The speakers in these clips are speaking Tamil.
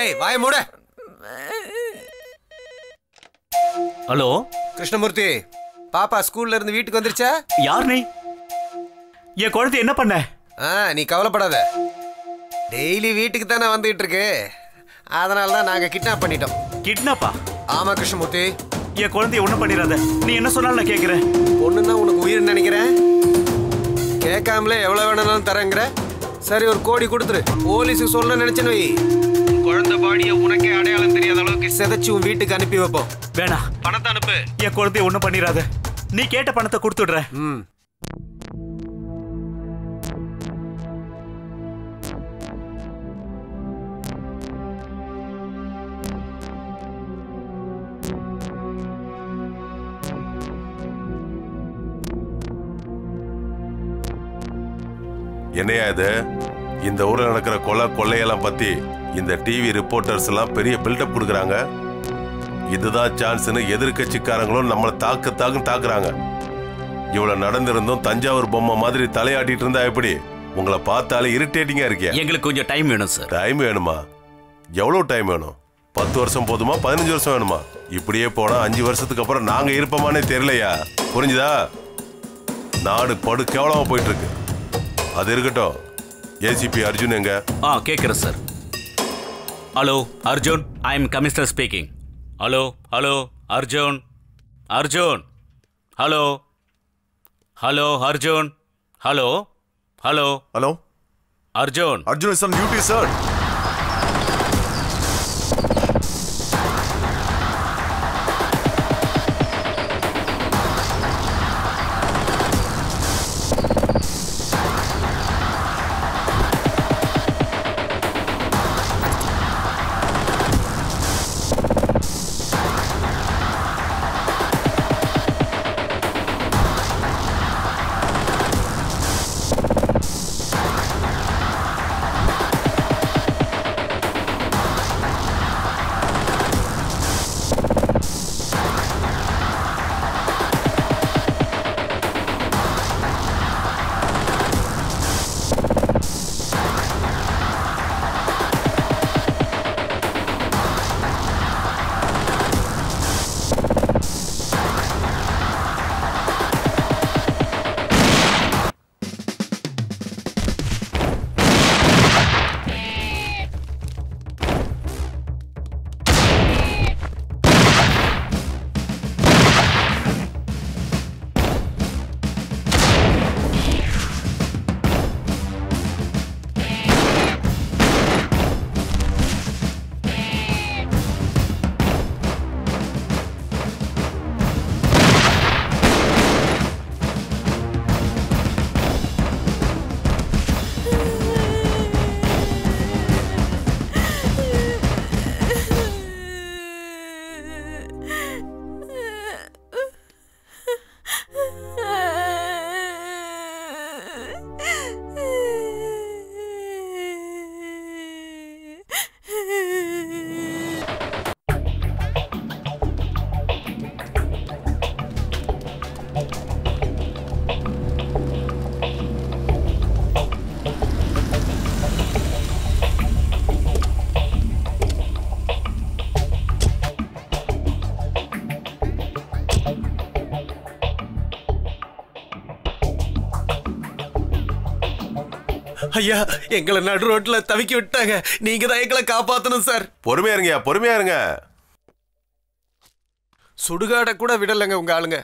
ஏய் வாய மூட ஹலோ கிருஷ்ணமூர்த்தி பாப்பா ஸ்கூல்ல இருந்து வீட்டுக்கு வந்துருச்சா யார் நீ என் குழந்தை என்ன பண்ண ஆ நீ கவலைப்படாத டெய்லி வீட்டுக்கு தானே வந்துகிட்டு இருக்கு அதனால தான் நாங்கள் கிட்னாப் பண்ணிட்டோம் கிட்னாப்பா ஆமா கிருஷ்ணமூர்த்தி என் குழந்தைய ஒண்ணும் பண்ணிடாத நீ என்ன சொன்னாலும் நான் கேக்குறேன் பொண்ணுன்னா உனக்கு உயிர் நினைக்கிறேன் கேட்காமலே எவ்வளோ வேணாலும் தரேங்கிற சரி ஒரு கோடி கொடுத்துரு போலீஸுக்கு சொல்ல நினைச்சேன்னு வை உன் குழந்தை பாடிய உனக்கே அடையாளம் தெரியாத அளவுக்கு சிதைச்சு உன் வீட்டுக்கு அனுப்பி வைப்போம் வேணா பணத்தை அனுப்பு என் குழந்தைய ஒண்ணும் பண்ணிடாத நீ கேட்ட பணத்தை கொடுத்துடுற ம் என்னையா இது இந்த ஊர்ல நடக்கிற கொலை கொள்ளையெல்லாம் பத்தி இந்த டிவி ரிப்போர்ட்டர்ஸ் எல்லாம் பெரிய பில்டப் கொடுக்குறாங்க இதுதான் சான்ஸ்னு எதிர்க்கட்சிக்காரங்களும் நம்மளை தாக்கு தாக்குன்னு தாக்குறாங்க இவ்வளவு நடந்திருந்தும் தஞ்சாவூர் பொம்மை மாதிரி தலையாட்டிட்டு இருந்தா எப்படி உங்களை பார்த்தாலே இரிட்டேட்டிங்கா இருக்கியா எங்களுக்கு கொஞ்சம் டைம் வேணும் சார் டைம் வேணுமா எவ்வளவு டைம் வேணும் பத்து வருஷம் போதுமா பதினஞ்சு வருஷம் வேணுமா இப்படியே போனா அஞ்சு வருஷத்துக்கு அப்புறம் நாங்க இருப்போமானே தெரியலையா புரிஞ்சுதா நாடு படு கேவலமா போயிட்டு இருக்கு அது இருக்கட்டும் ஏசிபி அர்ஜுன் எங்க ஆ கேட்குறேன் sir hello Arjun I am commissioner speaking hello hello Arjun Arjun hello hello Arjun hello hello hello Arjun Arjun is on duty sir ஐயா எங்களை நடு ரோட்ல தவிக்க விட்டாங்க நீங்க தான் எங்களை காப்பாத்தணும் சார் பொறுமையா இருங்கயா பொறுமையா இருங்க சுடுகாட கூட விடலைங்க உங்க ஆளுங்க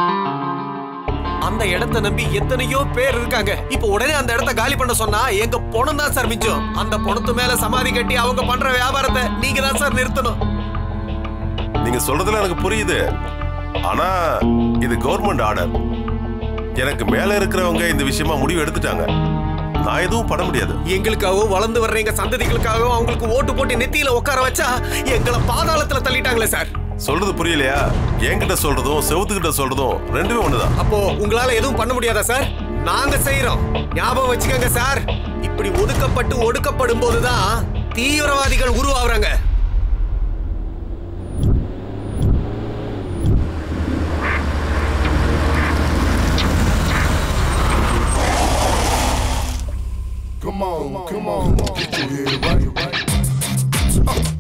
அந்த இடத்த நம்பி எத்தனையோ பேர் இருக்காங்க இப்ப உடனே அந்த இடத்த காலி பண்ண சொன்னா எங்க பணம் தான் சார் மிச்சம் அந்த பணத்து மேல சமாதி கட்டி அவங்க பண்ற வியாபாரத்தை நீங்க தான் சார் நிறுத்தணும் நீங்க சொல்றதுல எனக்கு புரியுது ஆனா இது கவர்மெண்ட் ஆர்டர் எனக்கு மேல இருக்கிறவங்க இந்த விஷயமா முடிவு எடுத்துட்டாங்க நான் எதுவும் பண்ண முடியாது எங்களுக்காகவும் வளர்ந்து வர்ற எங்க சந்ததிகளுக்காகவும் அவங்களுக்கு ஓட்டு போட்டு நெத்தியில உட்கார வச்சா எங்களை பாதாளத்துல தள்ளிட்டாங்களே சார் சொல்றது புரியலையா என்கிட்ட சொல்றதும் செவுத்துக்கிட்ட சொல்றதும் ரெண்டுமே ஒண்ணுதான் அப்போ உங்களால எதுவும் பண்ண முடியாதா சார் நாங்க செய்யறோம் ஞாபகம் வச்சுக்கோங்க சார் இப்படி ஒதுக்கப்பட்டு ஒடுக்கப்படும் போதுதான் தீவிரவாதிகள் உருவாகுறாங்க Come on, come on, get your head right.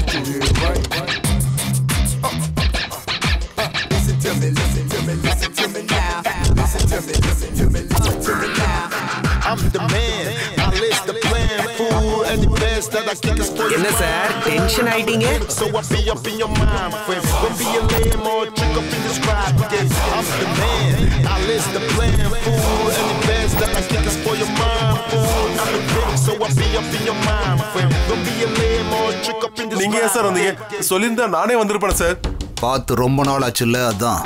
I'm the man. I list the plan, fool, and the best that I think is for என்ன சார் டென்ஷன் ஆயிட்டீங்க So I be up in your mind, friend. Don't be a lame or trick up in the scribe. Yes, I'm the man. I list the plan, fool, and the best that I think is for your mind, fool. I'm the king, so I be up in your mind, friend. Don't be a lame or trick up in the நீங்க ஏன் சார் வந்தீங்க சொல்லியிருந்தா நானே வந்திருப்பேன் சார் பார்த்து ரொம்ப நாள் ஆச்சுல்ல அதான்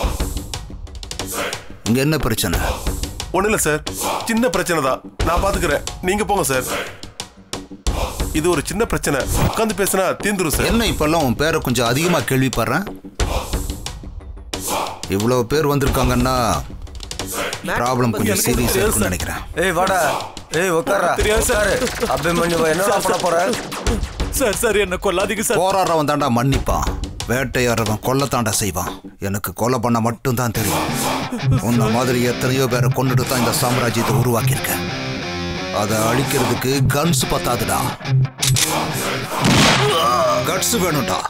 இங்க என்ன பிரச்சனை ஒண்ணும் இல்ல சார் சின்ன பிரச்சனை தான் நான் பாத்துக்கிறேன் நீங்க போங்க சார் இது ஒரு சின்ன பிரச்சனை உட்காந்து பேசினா தீந்துரும் சார் என்ன இப்பெல்லாம் உன் பேரை கொஞ்சம் அதிகமா கேள்விப்படுறேன் இவ்வளவு பேர் வந்திருக்காங்கன்னா ப்ராப்ளம் கொஞ்சம் சீரியஸா இருக்கும்னு நினைக்கிறேன் ஏய் வாடா ஏய் உட்காரா உட்காரு அபிமன்யு என்னடா பண்ண போற சார் சார் என்ன கொல்லாதீங்க சார் போராடுறவன் தாண்டா மன்னிப்பான் வேட்டையாடுறவன் கொல்லத்தாண்டா செய்வான் எனக்கு கொலை பண்ண மட்டும்தான் தெரியும் உன்ன மாதிரி எத்தனையோ பேரை கொண்டுட்டு தான் இந்த சாம்ராஜ்யத்தை உருவாக்கியிருக்கேன் அதை அழிக்கிறதுக்கு கன்ஸ் பத்தாதுடா கட்ஸ் வேணும்டா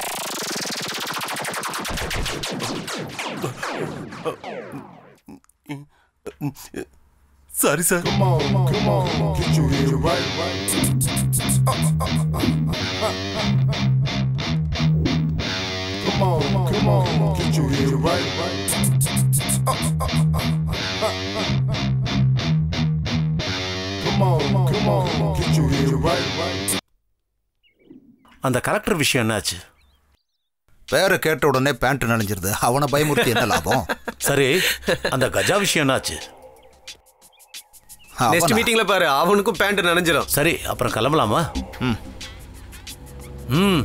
சாரி சார் அந்த கலெக்டர் விஷயம் என்னாச்சு பேரை கேட்ட உடனே பேண்ட் நனைஞ்சிருது அவனை பயமுறுத்தி என்ன லாபம் சரி அந்த கஜா விஷயம் என்னாச்சு நெக்ஸ்ட் அவனா? மீட்டிங்ல பாரு அவனுக்கும் பேண்ட் நனைஞ்சிரும் சரி அப்புறம் கிளம்பலாமா ம் ம்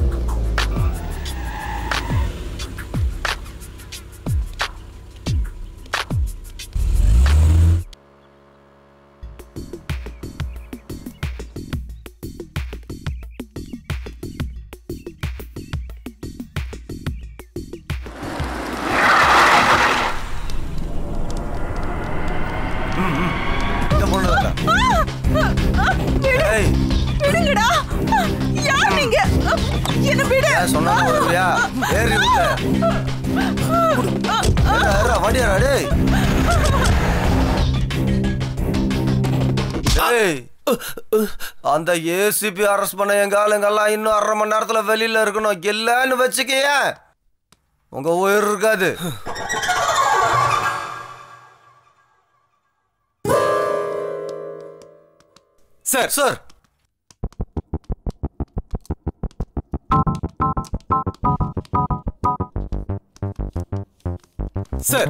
ஏய் விடுங்கடா யார் நீங்க என்ன விடு சொன்னா வருவியா ஏறி விட்ட வண்டியா டேய் டேய் அந்த ஏசிபி அரெஸ்ட் பண்ண எங்க ஆளுங்கெல்லாம் இன்னும் அரை மணி நேரத்துல வெளியில இருக்கணும் இல்லன்னு வச்சுக்கய உங்க உயிர் இருக்காது sir sir sir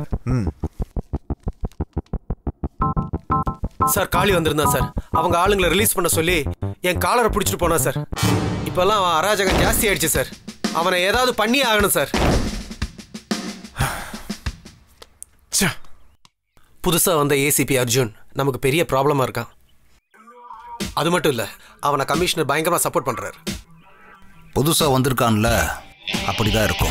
sir Kali வந்திருந்தான் சார் அவங்க ஆளுங்களை ரிலீஸ் பண்ண சொல்லி என் காலரை பிடிச்சிட்டு போனா சார் இப்பெல்லாம் அவன் அராஜகம் ஜாஸ்தி ஆயிடுச்சு சார் அவனை ஏதாவது பண்ணி ஆகணும் சார் புதுசா வந்த ஏசிபி அர்ஜுன் நமக்கு பெரிய ப்ராப்ளமா இருக்கான் அது மட்டும் இல்ல அவனை கமிஷனர் பயங்கரமா சப்போர்ட் பண்றாரு புதுசா வந்திருக்கான்ல அப்படிதான் இருக்கும்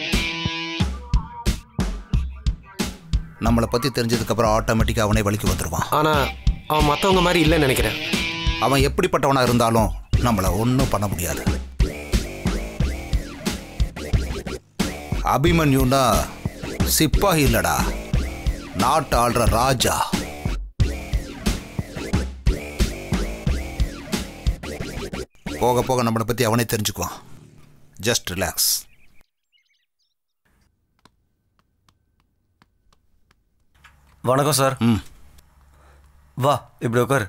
நம்மளை பத்தி தெரிஞ்சதுக்கு அப்புறம் ஆட்டோமேட்டிக்கா அவனே வழிக்கு வந்துருவான் ஆனா அவன் மத்தவங்க மாதிரி இல்லைன்னு நினைக்கிறேன் அவன் எப்படிப்பட்டவனா இருந்தாலும் நம்மள ஒன்றும் பண்ண முடியாது அபிமன்யுனா சிப்பாகி இல்லடா நாட்டு ஆள்ற ராஜா போக போக நம்மளை பத்தி அவனே தெரிஞ்சுக்குவான் ஜஸ்ட் ரிலாக்ஸ் வணக்கம் சார் ம் வா இப்படி உட்காரு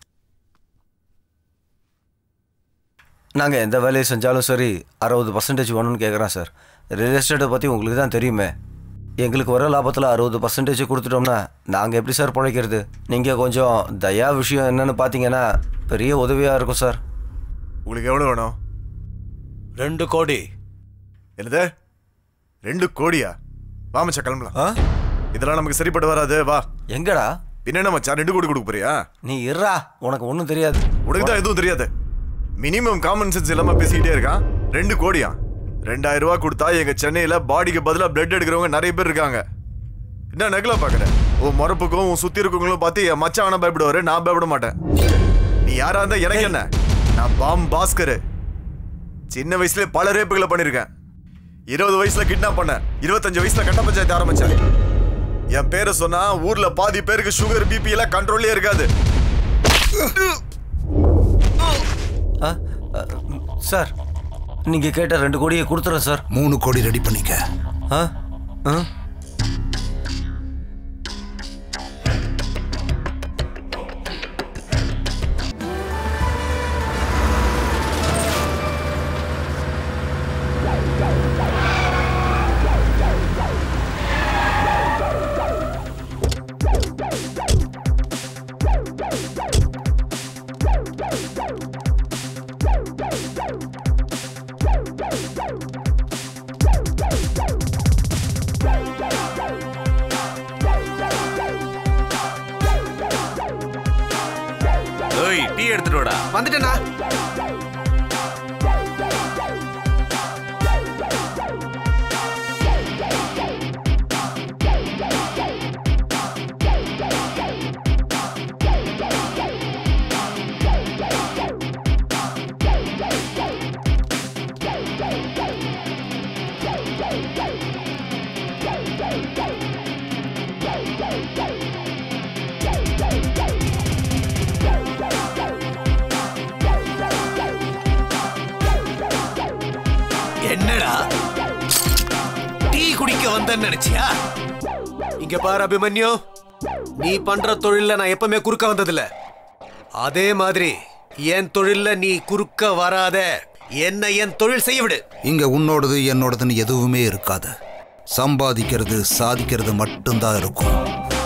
நாங்கள் எந்த வேலையை செஞ்சாலும் சரி அறுபது பர்சன்டேஜ் வேணும்னு கேட்குறோம் சார் ரியல் எஸ்டேட்டை பற்றி உங்களுக்கு தான் தெரியுமே எங்களுக்கு வர லாபத்தில் அறுபது பர்சன்டேஜ் கொடுத்துட்டோம்னா நாங்கள் எப்படி சார் பிழைக்கிறது நீங்கள் கொஞ்சம் தயா விஷயம் என்னன்னு பார்த்தீங்கன்னா பெரிய உதவியாக இருக்கும் சார் உங்களுக்கு எவ்வளோ வேணும் ரெண்டு கோடி என்னது ரெண்டு கோடியா வா மச்சான் கிளம்பலாம் ஆ இதெல்லாம் நமக்கு சரிப்பட்டு வராது வா எங்கடா பின்ன மச்சான் ரெண்டு கோடி கொடுக்க போறியா நீ இருறா உனக்கு ஒன்றும் தெரியாது உனக்கு தான் எதுவும் தெரியாது மினிமம் காமன் சென்ஸ் இல்லாம பேசிக்கிட்டே இருக்கான் ரெண்டு கோடியா ரெண்டாயிரம் ரூபாய் கொடுத்தா எங்க சென்னையில பாடிக்கு பதிலா பிளட் எடுக்கிறவங்க நிறைய பேர் இருக்காங்க என்ன நகலா பாக்குற உன் மரப்புக்கும் உன் சுத்தி இருக்கவங்களும் பார்த்து என் மச்சான் வேணா பயப்படுவாரு நான் பயப்பட மாட்டேன் நீ யாரா இருந்தா எனக்கு என்ன நான் பாம் பாஸ்கர் சின்ன வயசுல பல ரேப்புகளை பண்ணிருக்கேன் இருபது வயசுல கிட்னாப் பண்ணேன் இருபத்தஞ்சு வயசுல கட்ட பஞ்சாயத்து ஆரம்பிச்சேன் என் பேரை சொன்னா ஊர்ல பாதி பேருக்கு சுகர் பிபி எல்லாம் கண்ட்ரோல்லே இருக்காது ஆ ஆ, சார் நீங்கள் கேட்ட ரெண்டு கோடியை கொடுத்துறேன் சார் மூணு கோடி ரெடி பண்ணிக்க ஆ ஆ ஏய் டீ எடுத்துட்டு வாடா வந்துட்டேனா என்னடா டீ குடிக்க வந்தேன்னு நினைச்சியா இங்க பாரு அபிமன்யு நீ பண்ற தொழில்ல நான் எப்பவுமே குறுக்க வந்ததில்ல அதே மாதிரி என் தொழில்ல நீ குறுக்க வராத என்ன என் தொழில் செய்ய விடு இங்க உன்னோடது என்னோடதுன்னு எதுவுமே இருக்காது சம்பாதிக்கிறது சாதிக்கிறது மட்டும்தான் இருக்கும்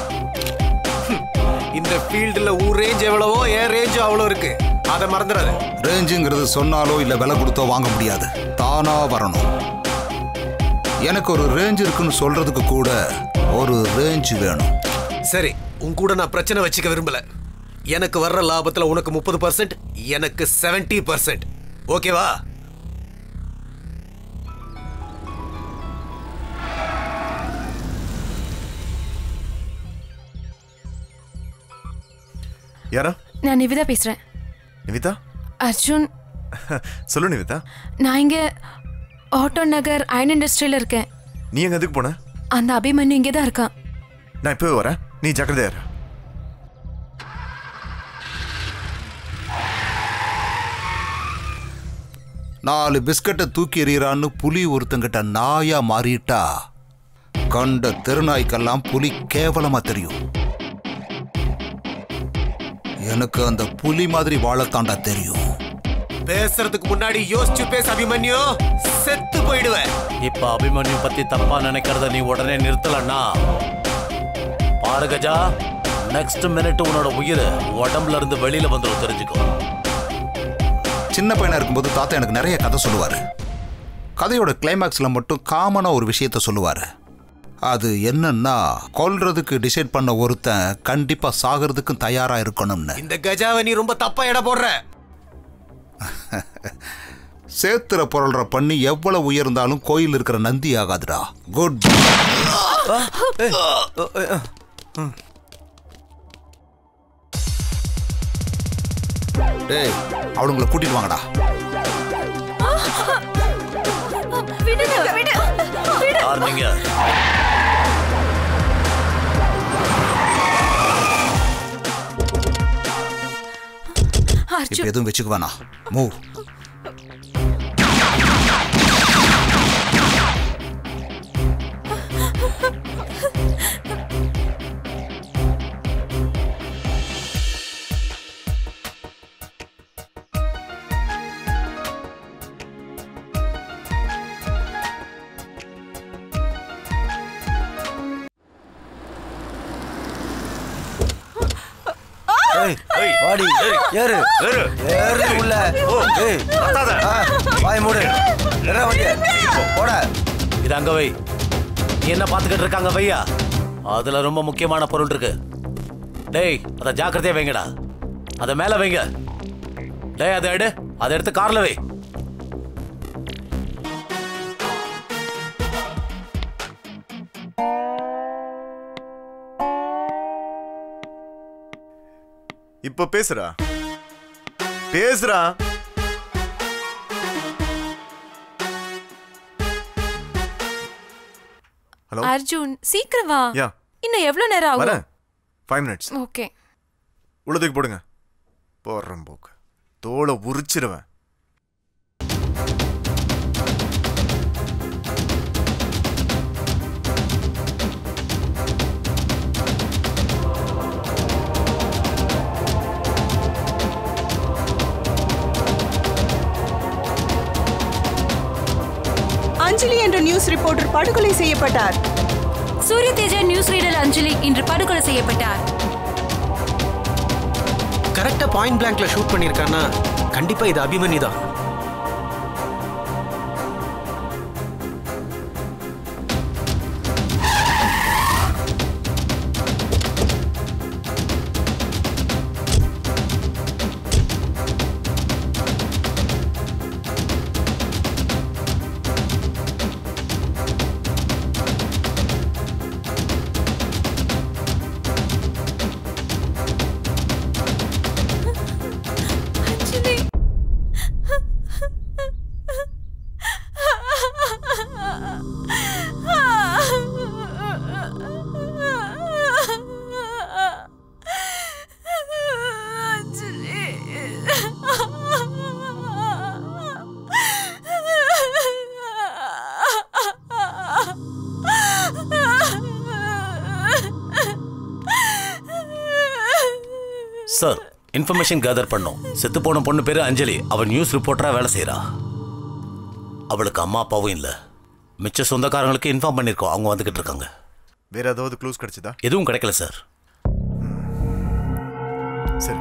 இந்த ஃபீல்டுல உன் ரேஞ்ச் எவ்வளவோ என் ரேஞ்ச் அவ்வளோ இருக்கு அதை மறந்துடாத ரேஞ்சுங்கிறது சொன்னாலோ இல்ல விலை கொடுத்தோ வாங்க முடியாது தானா வரணும் எனக்கு ஒரு ரேஞ்ச் இருக்குன்னு சொல்றதுக்கு கூட ஒரு ரேஞ்ச் வேணும் சரி உன் கூட நான் பிரச்சனை வச்சுக்க விரும்பல எனக்கு வர்ற லாபத்துல உனக்கு முப்பது பர்சன்ட் எனக்கு செவன்டி பர்சன்ட் ஓகேவா யாரா நான் நிவிதா பேசுறேன் நிவிதா அர்ஜுன் சொல்லு நிவிதா நான் இங்க ஆட்டோ நகர் அயன் இண்டஸ்ட்ரியில இருக்கேன் நீ எங்க எதுக்கு போன அந்த அபிமன்யு இங்கே தான் இருக்கான் நான் இப்பவே வரேன் நீ ஜாக்கிரதையா இரு நாலு பிஸ்கட்டை தூக்கி எறிகிறான்னு புலி ஒருத்தங்கிட்ட நாயா மாறிட்டா கண்ட தெருநாய்க்கெல்லாம் புலி கேவலமா தெரியும் எனக்கு அந்த புலி மாதிரி வாழத்தாண்டா தெரியும் பேசுறதுக்கு முன்னாடி யோசிச்சு பேச அபிமன்யு செத்து போயிடுவேன் இப்ப அபிமன்யு பத்தி தப்பா நினைக்கிறத நீ உடனே நிறுத்தலன்னா பாரு கஜா நெக்ஸ்ட் மினிட் உன்னோட உயிர் உடம்புல இருந்து வெளியில வந்துடும் தெரிஞ்சுக்கோ சின்ன பையனா இருக்கும்போது தாத்தா எனக்கு நிறைய கதை சொல்லுவாரு கதையோட கிளைமேக்ஸ்ல மட்டும் காமனா ஒரு விஷயத்த சொல்லுவாரு அது என்னன்னா கொல்றதுக்கு டிசைட் பண்ண ஒருத்தன் கண்டிப்பா சாகிறதுக்கும் தயாரா இருக்கணும்னு இந்த கஜாவை நீ ரொம்ப தப்பா எடை போடுற சேத்துற பொருள்ற பண்ணி எவ்வளவு உயர்ந்தாலும் கோயில் இருக்கிற நந்தி ஆகாதுடா குட் டேய் அவளுங்களை கூட்டிட்டு வாங்கடா விடுங்க விடு விடு யார் நீங்க இப்ப அர்ஜுன் எதுவும் வச்சுக்க வேணாம் மூவ் ஏய் வாடி ஏறு ஏறு உள்ள ஏய் ஆ, வாய் மூடு ஏறா வண்டிய போட இது அங்க வை நீ என்ன பாத்துக்கிட்டு இருக்காங்க வையா அதுல ரொம்ப முக்கியமான பொருள் இருக்கு டேய் அத ஜாக்கிரதையா வைங்கடா அத மேல வைங்க டேய் அதை எடு அதை எடுத்து கார்ல வை இப்ப பேசுறா பேசுறா ஹலோ அர்ஜுன் சீக்கிரம் வா யா இன்னும் எவ்வளவு நேரம் ஆகும் வரேன் ஃபைவ் மினிட்ஸ் ஓகே உள்ளதுக்கு போடுங்க போடுறேன் போக்கு தோலை உரிச்சிருவேன் அஞ்சலி என்ற நியூஸ் ரிப்போர்ட்டர் படுகொலை செய்யப்பட்டார் சூரிய தேஜா நியூஸ் ரீடர் அஞ்சலி இன்று படுகொலை செய்யப்பட்டார் கரெக்டா பாயிண்ட் பிளாங்க்ல ஷூட் பண்ணிருக்கானா கண்டிப்பா இது அபிமன்யு தான் அஞ்சலி சார் இன்ஃபர்மேஷன் கேதர் பண்ணோம் செத்து போன பொண்ணு பேரு அஞ்சலி அவள் நியூஸ் ரிப்போர்ட்டரா வேலை செய்றா அவளுக்கு அம்மா அப்பாவும் இல்ல மிச்ச சொந்தக்காரங்களுக்கு இன்ஃபார்ம் பண்ணிருக்கோம் அவங்க வந்துகிட்டு இருக்காங்க வேற ஏதாவது க்ளூஸ் கிடைச்சதா எதுவும் கிடைக்கல சார் சரி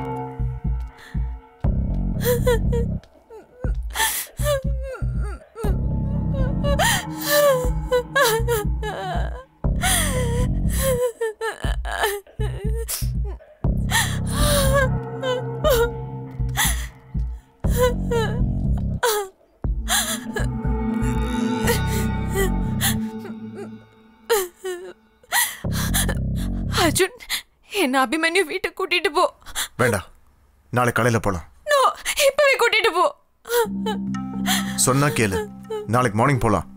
அர்ஜுன் என்ன அபிமன்யு வீட்டுக்கு கூட்டிட்டு போ வேண்டாம் நாளை காலையில போலாம் நோ இப்பவே கூட்டிட்டு போ சொன்னா கேளு நாளைக்கு மார்னிங் போலாம்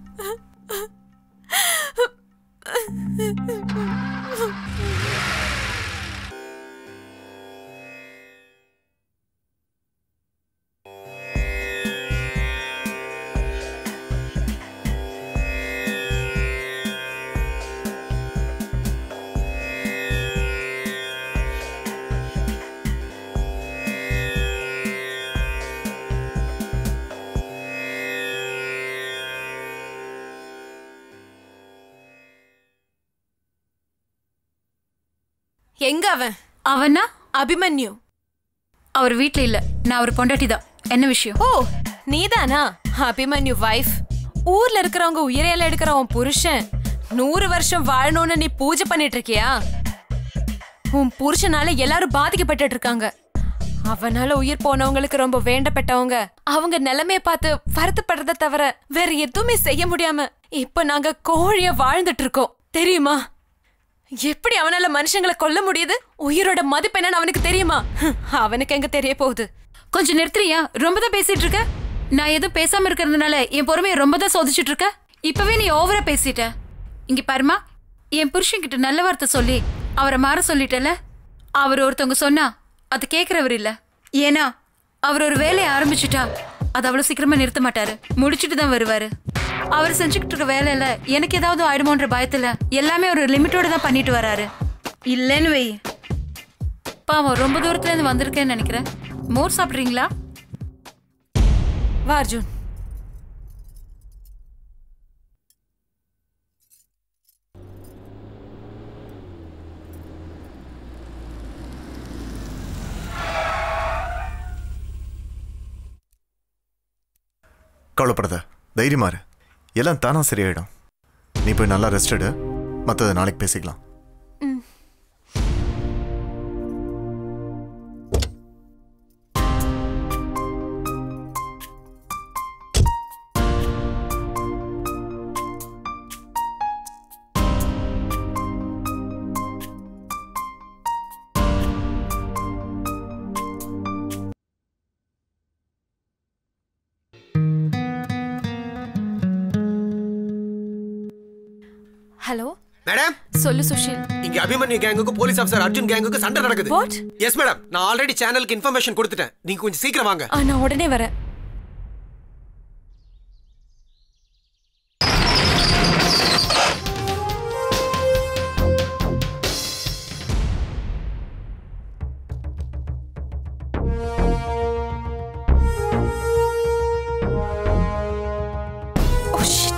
எங்க அவன் அவனா அபிமன்யு அவர் வீட்ல இல்ல நான் அவர் பொண்டாட்டி தான் என்ன விஷயம் ஓ நீதானா அபிமன்யு வைஃப் ஊர்ல இருக்கிறவங்க உயிரையில எடுக்கிற உன் புருஷன் நூறு வருஷம் வாழணும்னு நீ பூஜை பண்ணிட்டு இருக்கியா உன் புருஷனால எல்லாரும் பாதிக்கப்பட்டுட்டு இருக்காங்க அவனால உயிர் போனவங்களுக்கு ரொம்ப வேண்டப்பட்டவங்க அவங்க நிலைமைய பார்த்து வருத்தப்படுறத தவிர வேற எதுவுமே செய்ய முடியாம இப்ப நாங்க கோழிய வாழ்ந்துட்டு இருக்கோம் தெரியுமா எப்படி அவனால மனுஷங்களை கொல்ல முடியுது உயிரோட மதிப்பு என்னன்னு அவனுக்கு தெரியுமா ஹம், அவனுக்கு எங்க தெரிய போகுது கொஞ்சம் நிறுத்துறியா ரொம்ப தான் பேசிட்டு இருக்க நான் எதுவும் பேசாம இருக்கிறதுனால என் பொறுமையை ரொம்ப தான் சோதிச்சுட்டு இருக்க இப்பவே நீ ஓவரா பேசிட்ட இங்க பாருமா என் புருஷன்கிட்ட நல்ல வார்த்தை சொல்லி அவரை மாற சொல்லிட்டல அவர் ஒருத்தவங்க சொன்னா அது கேட்கறவர் இல்ல ஏன்னா அவர் ஒரு வேலையை ஆரம்பிச்சுட்டா அது அவ்வளவு சீக்கிரமா நிறுத்த மாட்டாரு முடிச்சிட்டு தான் வருவாரு அவர் செஞ்சுக்கிட்டு இருக்க வேலையில எனக்கு ஏதாவது ஆயிடுமோன்ற பயத்துல எல்லாமே ஒரு லிமிட்டோட தான் பண்ணிட்டு வராரு இல்லைன்னு வை பாவம் ரொம்ப தூரத்துல இருந்து வந்திருக்கேன்னு நினைக்கிறேன் மோர் சாப்பிட்றீங்களா வா அர்ஜுன் கவலைப்படாத தைரியமா இரு எல்லாம் தானா சரியாயிடும் நீ போய் நல்லா ரெஸ்ட் எடு மற்றதை நாளைக்கு பேசிக்கலாம் ஹலோ மேடம் சொல்லு சுஷில் இங்க அபிமன்யு கேங்குக்கு போலீஸ் ஆஃபீஸர் அர்ஜுன் கேங்குக்கு சண்டை நடக்குது What? எஸ் மேடம் நான் ஆல்ரெடி சேனலுக்கு இன்ஃபர்மேஷன் கொடுத்துட்டேன் நீங்க கொஞ்சம் சீக்கிரம் வாங்க ஆ, நான் உடனே வரேன் Oh, shit.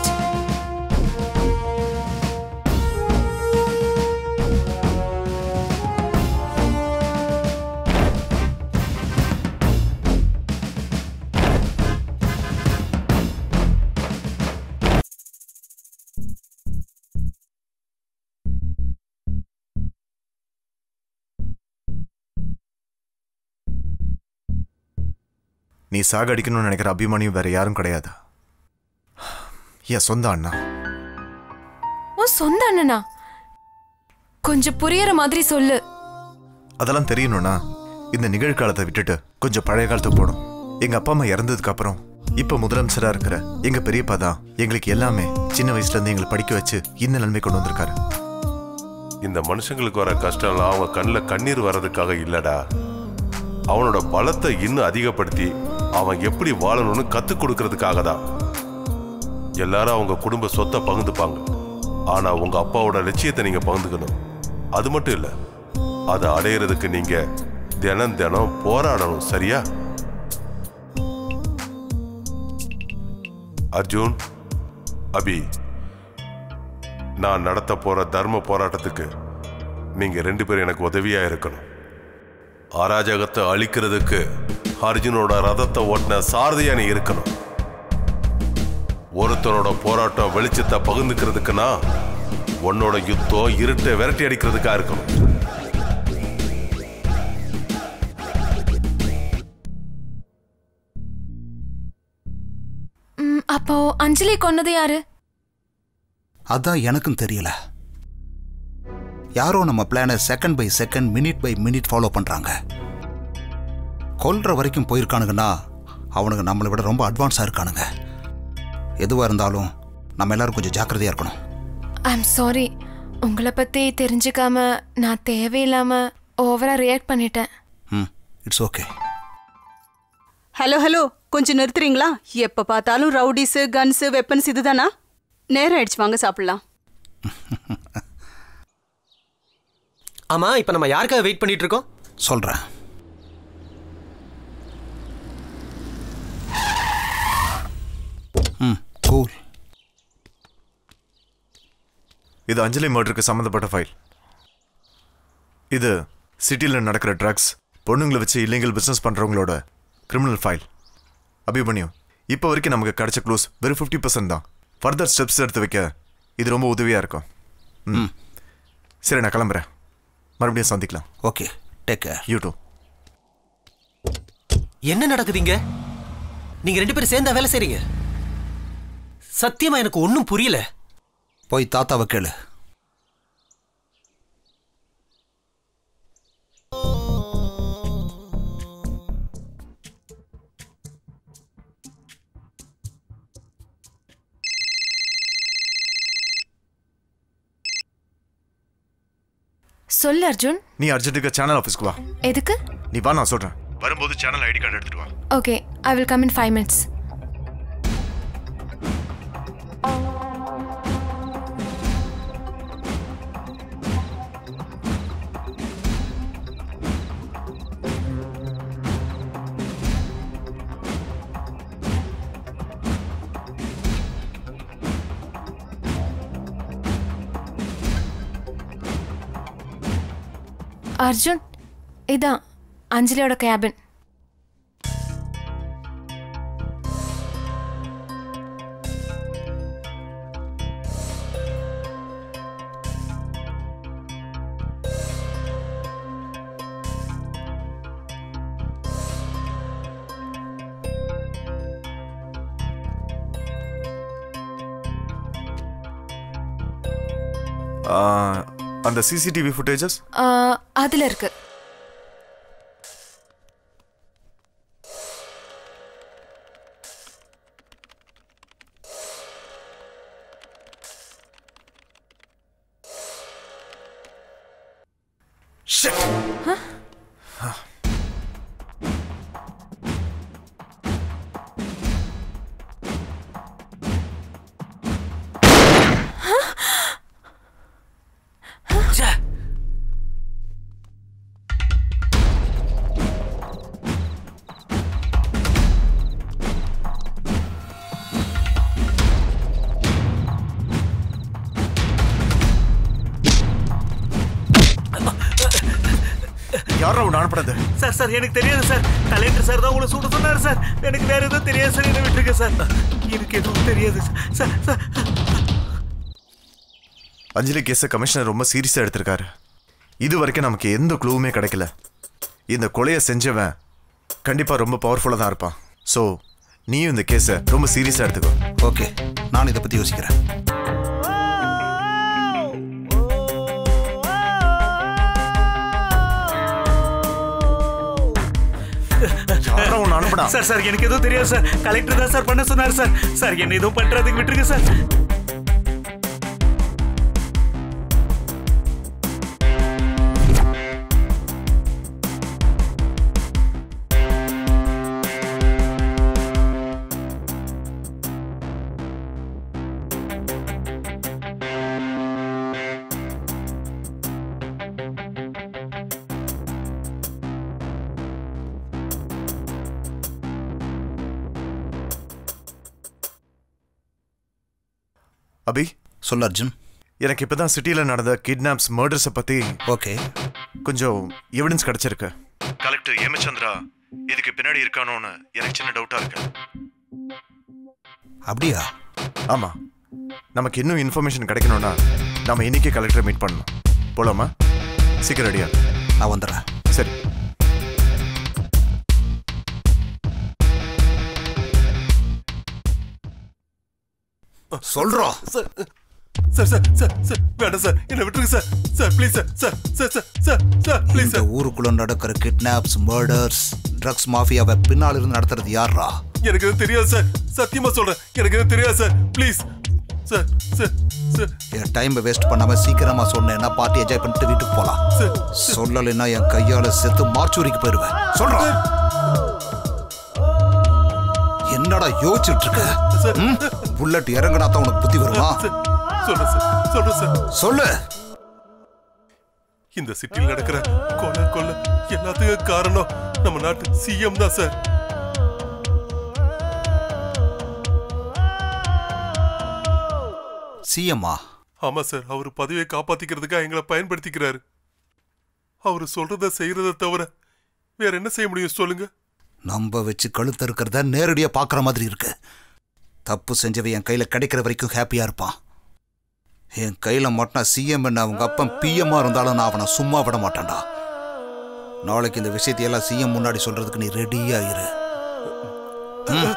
நீ சாகடிக்கணும்னு நினைக்கிற அபிமானியும் வேற யாரும் கிடையாது என் சொந்த அண்ணா உன் சொந்த அண்ணனா கொஞ்சம் புரியற மாதிரி சொல்லு அதெல்லாம் தெரியணும்னா இந்த நிகழ்காலத்தை விட்டுட்டு கொஞ்சம் பழைய காலத்துக்கு போகணும் எங்க அப்பா அம்மா இறந்ததுக்கு அப்புறம் இப்ப முதலமைச்சரா இருக்கிற எங்க பெரியப்பா தான் எங்களுக்கு எல்லாமே சின்ன வயசுல இருந்து எங்களை படிக்க வச்சு இந்த நன்மை கொண்டு வந்திருக்காரு இந்த மனுஷங்களுக்கு வர கஷ்டம்லாம் அவங்க கண்ணில் கண்ணீர் வர்றதுக்காக இல்லடா அவனோட பலத்தை இன்னும் அதிகப்படுத்தி அவன் எப்படி வாழணும்னு கத்துக் கொடுக்கறதுக்காக தான் எல்லாரும் அவங்க குடும்ப சொத்தை பகிர்ந்துப்பாங்க ஆனா உங்க அப்பாவோட லட்சியத்தை நீங்க பகிர்ந்துக்கணும் அது மட்டும் இல்ல அதை அடையிறதுக்கு நீங்க தினம் தினம் போராடணும் சரியா அர்ஜுன் அபி நான் நடத்த போற தர்ம போராட்டத்துக்கு நீங்க ரெண்டு பேரும் எனக்கு உதவியா இருக்கணும் அராஜகத்தை அழிக்கிறதுக்கு அர்ஜுனோட ரதத்தை ஓட்டின சாரதியா நீ இருக்கணும் ஒருத்தரோட போராட்டம் வெளிச்சத்தை பகிர்ந்துக்கிறதுக்குன்னா உன்னோட யுத்தம் இருட்டை விரட்டி அடிக்கிறதுக்கா இருக்கணும் ம், அப்போ அஞ்சலி கொன்னது யாரு அதான் எனக்கும் தெரியல யாரோ நம்ம பிளானை second by second minute by minute follow பண்றாங்க கொல்ற வரைக்கும் போயிருக்கானுங்கன்னா அவனுங்க நம்மளை விட ரொம்ப அட்வான்ஸாக இருக்கானுங்க எதுவாக இருந்தாலும் நம்ம எல்லாரும் கொஞ்சம் ஜாக்கிரதையாக இருக்கணும் ஐம் சாரி உங்களை பத்தி தெரிஞ்சுக்காம நான் தேவையில்லாம ஓவரா ரியாக்ட் பண்ணிட்டேன் ம் இட்ஸ் ஓகே ஹலோ ஹலோ கொஞ்சம் நிறுத்துறீங்களா எப்ப பார்த்தாலும் ரவுடிஸ் கன்ஸ் வெப்பன்ஸ் இதுதானா நேரம் ஆயிடுச்சு வாங்க சாப்பிடலாம் ஆமா இப்ப நம்ம யாருக்காக வெயிட் பண்ணிட்டு இருக்கோம் சொல்கிறேன் ம் கூல் இது அஞ்சலி மர்டருக்கு சம்மந்தப்பட்ட ஃபைல் இது சிட்டியில் நடக்கிற ட்ரக்ஸ் பொண்ணுங்களை வச்சு இல்லீகல் பிஸ்னஸ் பண்ணுறவங்களோட கிரிமினல் ஃபைல் அபிமன்யு இப்போ வரைக்கும் நமக்கு கிடைச்ச க்ளூஸ் வெறும் ஃபிஃப்டி பர்சன்ட் தான் ஃபர்தர் ஸ்டெப்ஸ் எடுத்து வைக்க இது ரொம்ப உதவியாக இருக்கும் ம் சரி நான் கிளம்புறேன் மறுபடியும் சந்திக்கலாம் okay take care you too என்ன நடக்குதுங்க நீங்க ரெண்டு பேரும் சேர்ந்தா வேலை செய்றீங்க சத்தியமா எனக்கு ஒன்றும் புரியல போய் தாத்தாவை கேளு சொல்லு அர்ஜுன் நீ அர்ஜென்ட்டுக்கு சேனல் ஆஃபீஸ்க்கு வா எதுக்கு நீ வா நான் சொல்கிறேன் வரும்போது சேனல் ஐடி கார்டு எடுத்துட்டு வா okay I will come in five minutes Arjun இதான் அஞ்சலியோட கேபின் ஆ, அந்த சிசிடிவி ஃபுட்டேஜஸ் அதில் இருக்கு யாரா உன்னை அனுப்புனது சார் சார் எனக்கு தெரியாது சார் கலெக்டர் சார் தான் உங்களை சுட சொன்னாரு சார் எனக்கு வேற எதுவும் தெரியாது சார் என்ன விட்டுருங்க சார் எனக்கு எதுவும் தெரியாது சார் சார் அஞ்சலி கேஸை கமிஷனர் ரொம்ப சீரியஸாக எடுத்திருக்காரு இது வரைக்கும் நமக்கு எந்த க்ளூவுமே கிடைக்கல இந்த கொலையை செஞ்சவன் கண்டிப்பாக ரொம்ப பவர்ஃபுல்லாக தான் இருப்பான் ஸோ நீயும் இந்த கேஸை ரொம்ப சீரியஸாக எடுத்துக்கோ ஓகே நான் இதை பற்றி யோசிக்கிறேன் யாரா உன்னை அனுப்புனா சார் சார் எனக்கு எதுவும் தெரியாது சார் கலெக்டர் தான் சார் பண்ண சொன்னார் சார் சார் என்ன எதுவும் பண்றதுக்கு விட்டுருங்க சார் அபி சொல்ல அர்ஜுன் எனக்கு இப்பதான் சிட்டியில் நடந்த கிட்னாப்ஸ் மர்டர்ஸை பற்றி ஓகே கொஞ்சம் எவிடன்ஸ் கிடைச்சிருக்கு கலெக்டர் ஏமச்சந்திரா இதுக்கு பின்னாடி இருக்கானோன்னு எனக்கு சின்ன டவுட்டாக இருக்கு அப்படியா ஆமாம் நமக்கு இன்னும் இன்ஃபர்மேஷன் கிடைக்கணும்னா நம்ம இன்னைக்கே கலெக்டரை மீட் பண்ணணும் போலாமா சீக்கிரம் ரெடியா நான் வந்துடுறேன் சரி சொல்றோம் sir sir sir sir sir வேண்டாம் சார் என்ன விட்டுருங்க sir sir please sir sir sir sir sir sir please இந்த ஊருக்குள்ள நடக்கிற கிட்னாப்ஸ் மர்டர்ஸ் ட்ரக்ஸ் மாஃபியாவை பின்னால் இருந்து நடத்துறது யாரா எனக்கு எதுவும் தெரியாது சார் சத்தியமா சொல்றேன் எனக்கு எதுவும் தெரியாது sir please sir sir sir என் டைம் வேஸ்ட் பண்ணாம சீக்கிரமா சொன்னேன்னா பார்ட்டி என்ஜாய் பண்ணிட்டு வீட்டுக்கு போலாம் சார் சொல்லலைன்னா என் கையால செத்து மார்ச்சூரிக்கு போயிருவேன் சொல்றேன் என்னடா யோசிச்சுட்டு இருக்க ம்? புல்லட் இறங்குனா தான் உனக்கு புத்தி வருமா சார் சொல்றேன் சார் சொல்றேன் சார் சொல்லு இந்த சிட்டியில் நடக்கிற கொலை கொலை எல்லாத்துக்கும் காரணம் நம்ம நாட்டு சிஎம் தான் சார் சிஎம்மா ஆமா சார் அவர் பதவியை காப்பாத்திக்கிறதுக்காக எங்களை பயன்படுத்திக்கிறாரு அவர் சொல்றத செய்யறத தவிர வேற என்ன செய்ய முடியும் சொல்லுங்க நம்ப வச்சு கழுத்து இருக்கிறத நேரடியா பார்க்குற மாதிரி இருக்கு தப்பு செஞ்சவன் என் கையில கிடைக்கிற வரைக்கும் ஹாப்பியா இருப்பான் என் கையில மட்டும் சிஎம் என்ன அவங்க அப்பன் பிஎம்மா இருந்தாலும் நான் அவனை சும்மா விட மாட்டேன்டா நாளைக்கு இந்த விஷயத்தையெல்லாம் சிஎம் முன்னாடி சொல்றதுக்கு நீ ரெடியா இரு ம்.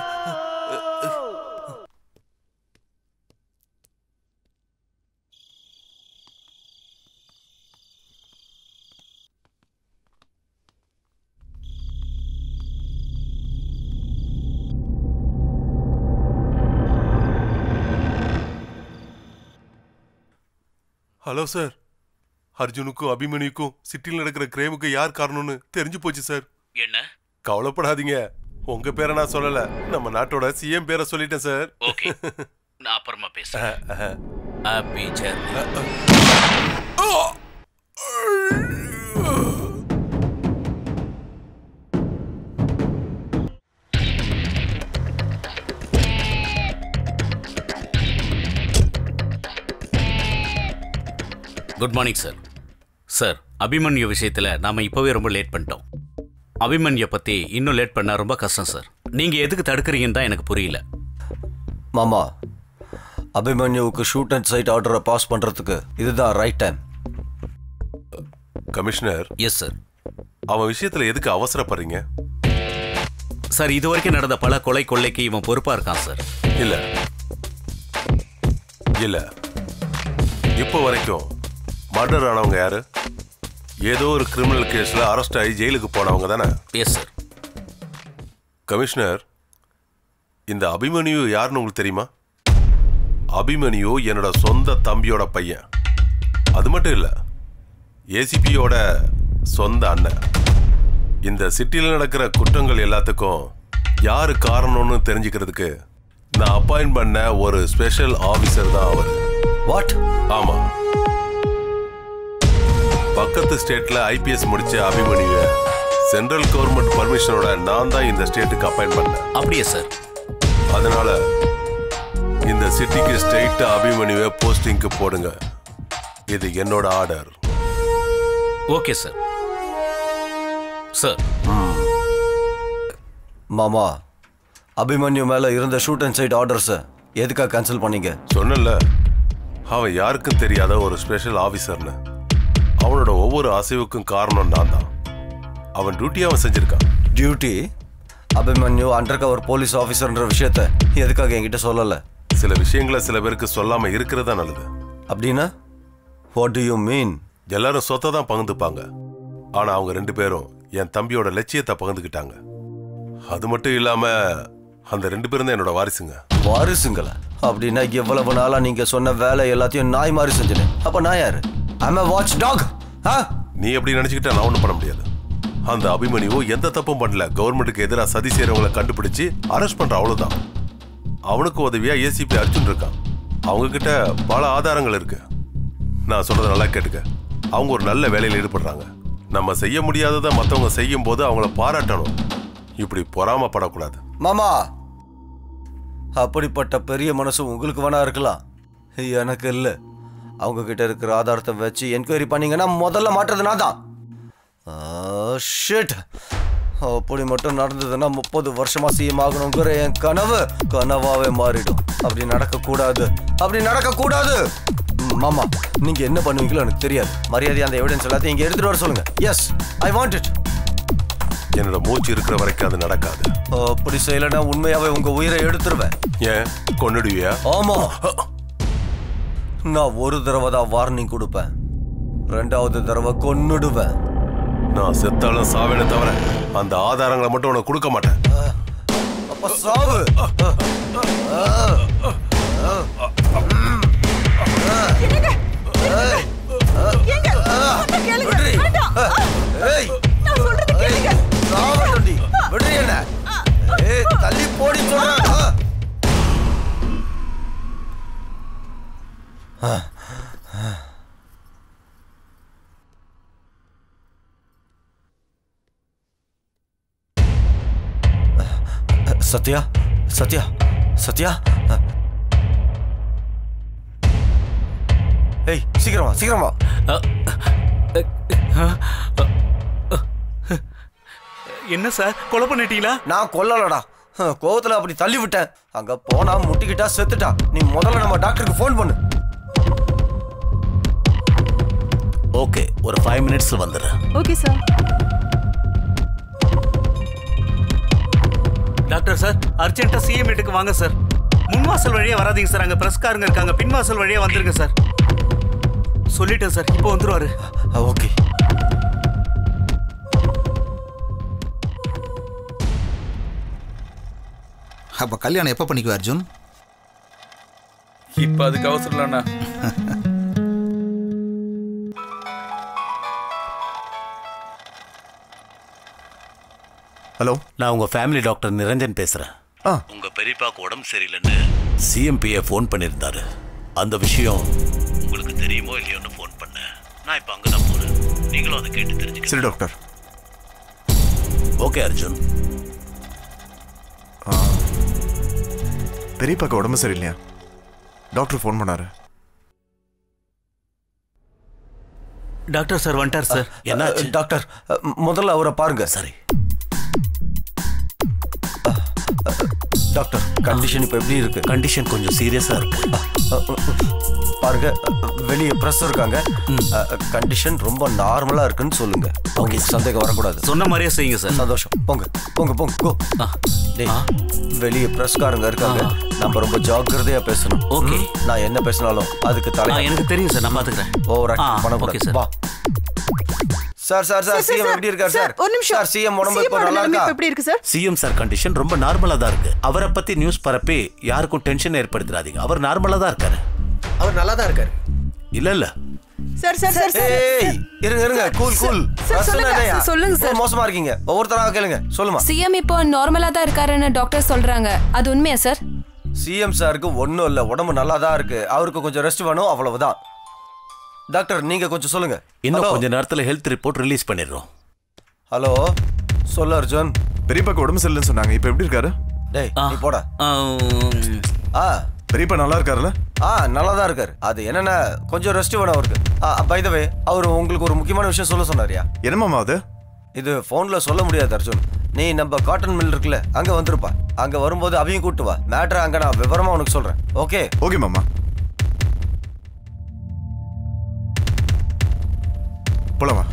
ஹலோ சார் அர்ஜுனுக்கும் அபிமன்யுக்கும் சிட்டியில் நடக்கிற கிரேமுக்கு யார் காரணம்னு தெரிஞ்சு போச்சு சார் என்ன கவலைப்படாதீங்க உங்க பேரை நான் சொல்லல நம்ம நாட்டோட சிஎம் பேரை சொல்லிட்டேன் சார் ஓகே நான் அப்புறமா பேசுறேன் happy journey good morning sir sir Abhimanyu விஷயத்தில் நாம் இப்போவே ரொம்ப லேட் பண்ணிட்டோம் அபிமன்யை பற்றி இன்னும் லேட் பண்ணால் ரொம்ப கஷ்டம் சார் நீங்கள் எதுக்கு தடுக்கிறீங்கன்னு தான் எனக்கு புரியல மாமா அபிமன்யுவுக்கு ஷூட் அண்ட் சைட் ஆர்டரை பாஸ் பண்ணுறதுக்கு இதுதான் right time commissioner yes sir அவன் விஷயத்துல எதுக்கு அவசரப்படுறீங்க சார் இது வரைக்கும் நடந்த பல கொலை கொள்ளைக்கு இவன் பொறுப்பாக இருக்கான் சார் இல்ல இல்ல இப்போ வரைக்கும் மர்டர் ஆனவங்க யாரு ஏதோ ஒரு கிரிமினல் கேஸ்ல அரெஸ்ட் ஆகி ஜெயிலுக்கு போனவங்க தானே எஸ் சார் கமிஷனர் இந்த அபிமன்யு யாருன்னு உங்களுக்கு தெரியுமா அபிமன்யு என்னோட சொந்த தம்பியோட பையன் அது மட்டும் இல்ல ஏசிபியோட சொந்த அண்ணன் இந்த சிட்டியில் நடக்கிற குற்றங்கள் எல்லாத்துக்கும் யாரு காரணம்னு தெரிஞ்சுக்கிறதுக்கு நான் அப்பாயிண்ட் பண்ண ஒரு ஸ்பெஷல் ஆபீசர் தான் அவர் வாட் ஆமா பக்கத்து ஸ்டேட்ல ஐபிஎஸ் முடிச்ச அபிமன்யுவ சென்ட்ரல் கவர்மெண்ட் பர்மிஷனோட நான் தான் இந்த ஸ்டேட்டுக்கு அப்பாயிண்ட் பண்ணேன் அப்படியே சார் அதனால இந்த சிட்டிக்கு ஸ்ட்ரெயிட்டா அபிமன்யுவை போஸ்டிங்க்கு போடுங்க இது என்னோட ஆர்டர் ஓகே சார் சார் மாமா அபிமன்யு மேல இருந்த ஷூட் அண்ட் சைட் ஆர்டர்ஸை எதுக்காக கேன்சல் பண்ணீங்க சொன்னல அவன் யாருக்கும் தெரியாத ஒரு ஸ்பெஷல் ஆபீசர்னு அவனோட ஒவ்வொரு அசைவுக்கும் காரணம் நான் தான் அவன் டியூட்டி அவன் செஞ்சிருக்கான் duty Abhimanyu under cover police ஆஃபீஸர்ன்ற விஷயத்த எதுக்காக என்கிட்ட சொல்லல சில விஷயங்களை சில பேருக்கு சொல்லாம இருக்கிறதா நல்லது அப்படின்னா வாட் டு யூ மீன் எல்லாரும் சொத்தை தான் பகிர்ந்துப்பாங்க ஆனா அவங்க ரெண்டு பேரும் என் தம்பியோட லட்சியத்தை பகிர்ந்துக்கிட்டாங்க அது மட்டும் இல்லாம அந்த ரெண்டு பேரும் தான் என்னோட வாரிசுங்க வாரிசுங்களா அப்படின்னா எவ்வளவு நாளா நீங்க சொன்ன வேலை எல்லாத்தையும் நாய் மாதிரி செஞ்சேன் அப்ப நான் யாரு ஐம் வாட்ச் டாக் நீ எப்படி நினைச்சுக்கிட்டா நான் ஒன்றும் பண்ண முடியாது அந்த அபிமன்யு எந்த தப்பும் பண்ணல கவர்மெண்ட்டுக்கு எதிராக சதி செய்யறவங்களை கண்டுபிடிச்சு அரெஸ்ட் பண்ற அவ்வளவுதான் அவனுக்கு உதவியா ஏசிபி அர்ஜுன் இருக்கான் அவங்க கிட்ட பல ஆதாரங்கள் இருக்கு நான் சொல்றத நல்லா கேட்டுக்க அவங்க ஒரு நல்ல வேலையில் ஈடுபடுறாங்க நம்ம செய்ய முடியாததை மற்றவங்க செய்யும் போது அவங்கள பாராட்டணும் இப்படி பொறாமப்படக்கூடாது மாமா அப்படிப்பட்ட பெரிய மனசு உங்களுக்கு வேணா இருக்கலாம் எனக்கு இல்ல அவங்க கிட்ட இருக்கிற ஆதாரத்தை வச்சு என்கொயரி பண்ணீங்கன்னா முதல்ல மாட்டுறது நான் தான் ஷிட் அப்படி மட்டும் நடந்ததுன்னா முப்பது வருஷமா சிஎம் ஆகணுங்கிற என் கனவு கனவாவே மாறிடும் அப்படி நடக்கக்கூடாது அப்படி நடக்கக்கூடாது ம், மாமா நீங்க என்ன பண்ணுவீங்களோ எனக்கு தெரியாது மரியாதை அந்த எவிடன்ஸ் எல்லாத்தையும் இங்க எடுத்துட்டு வர சொல்லுங்க எஸ் ஐ வாண்ட் இட் என்னோட மூச்சு இருக்கிற வரைக்கும் அது நடக்காது அப்படி செய்யலைன்னா உண்மையாவே உங்க உயிரை எடுத்துருவேன் ஏன் கொன்னுடுவியா ஆமா நான் ஒரு தடவை தான் வார்னிங் கொடுப்பேன் ரெண்டாவது தடவை கொன்னுடுவேன் நான் செத்தாலும் சாவேனே தவிர அந்த ஆதாரங்களை மட்டும் உனக்கு கொடுக்க மாட்டேன் அப்ப சாவு விடுறி. ஏய். ஏய், சாவட்டும்டி. விடுறி என்ன? ஏய், தள்ளி போடி சொல்றேன். ஆ. ஆ. சத்யா சத்யா சத்யா ஏய் சீக்கிரமா சீக்கிரமா என்ன சார் கொலை பண்ணிட்டீங்களா நான் கொல்லலடா அஹ், கோவத்துல அப்படி தள்ளி விட்டேன் அங்க போனா முட்டிக்கிட்டா செத்துட்டா நீ முதல்ல நம்ம டாக்டருக்கு ஃபோன் பண்ணு ஓகே ஒரு ஃபைவ் மினிட்ஸ்ல வந்துடுறேன் ஓகே சார் டாக்டர் சார் அர்ஜென்ட்டா சிஎம் வீட்டுக்கு வாங்க சார் முன் வாசல் வழியா வராதீங்க சார் அங்க பிரஸ்காரங்க இருக்காங்க பின் வாசல் வழியா வந்துருங்க சார் சொல்லிட்டேன் சார் இப்போ வந்துருவாரு ஓகே அப்ப கல்யாணம் எப்ப பண்ணிக்குவ அர்ஜுன் இப்ப அதுக்கு அவசரம் இல்லண்ணா ஹலோ நான் உங்க ஃபேமிலி டாக்டர் நிரஞ்சன் பேசுறேன் ஆ உங்க பெரியப்பாக்கு உடம்பு சரியில்லைன்னு சிஎம்பிஏ ஃபோன் பண்ணியிருந்தாரு அந்த விஷயம் உங்களுக்கு தெரியுமோ இல்லையோன்னு ஃபோன் பண்ணேன் நான் இப்போ அங்கே தான் போறேன் நீங்களும் அதை கேட்டு தெரிஞ்சுக்க சரி டாக்டர் ஓகே அர்ஜுன் பெரியப்பாக்கு உடம்பு சரியில்லையா டாக்டர் ஃபோன் பண்ணாரு டாக்டர் சார் வந்துட்டார் சார் என்னாச்சு டாக்டர் அஹ், முதல்ல அவரை பாருங்க சரி டாக்டர் கண்டிஷன் இப்போ எப்படி இருக்கு கண்டிஷன் கொஞ்சம் சீரியஸா இருக்கு பாருங்க வெளியே ப்ரெஸ் இருக்காங்க கண்டிஷன் ரொம்ப நார்மலா இருக்குன்னு சொல்லுங்க அவங்களுக்கு சந்தேகம் வரக்கூடாது சொன்ன மாதிரியே செய்யுங்க சார் சந்தோஷம் போங்க போங்க போங்க கோ டேய் வெளியே பிரஸ்காரங்க இருக்காங்க நம்ம ரொம்ப ஜாக்கிரதையா பேசணும் Okay. ம்? நான் என்ன பேசினாலும் அதுக்கு ஆ, தலை எனக்கு தெரியும் சார் நான் பாத்துக்கிறேன் ஓவர் ஆ, ஆக்ட் okay, பண்ணக்கூடாது sir. வா சார் சார் சார் சிஎம் எப்படி இருக்கார் சார் ஒரு நிமிஷம் சார் சிஎம் உடம்பு இப்போ CM ஓட நல்லா நிலைமை இருக்கா இப்ப எப்படி இருக்கு சார் சிஎம் சார் கண்டிஷன் ரொம்ப நார்மலா தான் இருக்கு அவரை பத்தி நியூஸ் பரப்பி யாருக்கும் டென்ஷன் ஏற்படுத்திடாதீங்க அவர் நார்மலா தான் இருக்காரு அவர் நல்லா தான் இருக்காரு இல்ல இல்ல சார் சார் சார் சார் ஏய் இருங்க இருங்க கூல் கூல் சார், சொல்லுங்க, சார், சொல்லுங்க, சார். மோசமா இருக்கீங்க ஒவ்வொருத்தராக கேளுங்க சொல்லுமா சிஎம் இப்போ நார்மலா தான் இருக்காருன்னு டாக்டர் சொல்றாங்க அது உண்மையா சார் சிஎம் சாருக்கு ஒன்றும் இல்லை உடம்பு நல்லா தான் இருக்கு அவருக்கு கொஞ்சம் ரெஸ்ட் வேணும் அவ்வளவுதான் டாக்டர் நீங்க கொஞ்சம் சொல்லுங்க இன்னும் Hello? கொஞ்ச நேரத்துல ஹெல்த் ரிப்போர்ட் ரிலீஸ் பண்ணிடுறோம் ஹலோ சொல்லு அர்ஜுன் பெரியப்பாக்கு உடம்பு சரியில்லைன்னு சொன்னாங்க இப்போ எப்படி இருக்காரு டேய் நீ போடா ஆ பெரியப்பா நல்லா இருக்காருல்ல ஆ நல்லா தான் இருக்காரு அது என்னென்ன கொஞ்சம் ரெஸ்ட் வேணும் அவருக்கு பை த வே அவர் உங்களுக்கு ஒரு முக்கியமான விஷயம் சொல்ல சொன்னாரியா என்னமாமா அது இது ஃபோன்ல சொல்ல முடியாது அர்ஜுன் நீ நம்ம காட்டன் மில் இருக்குல்ல அங்க வந்திருப்பா அங்க வரும்போது அவையும் கூட்டு வா மேட்ரு அங்க நான் விவரமா உனக்கு சொல்றேன் ஓகே ஓகே மாமா போலாமா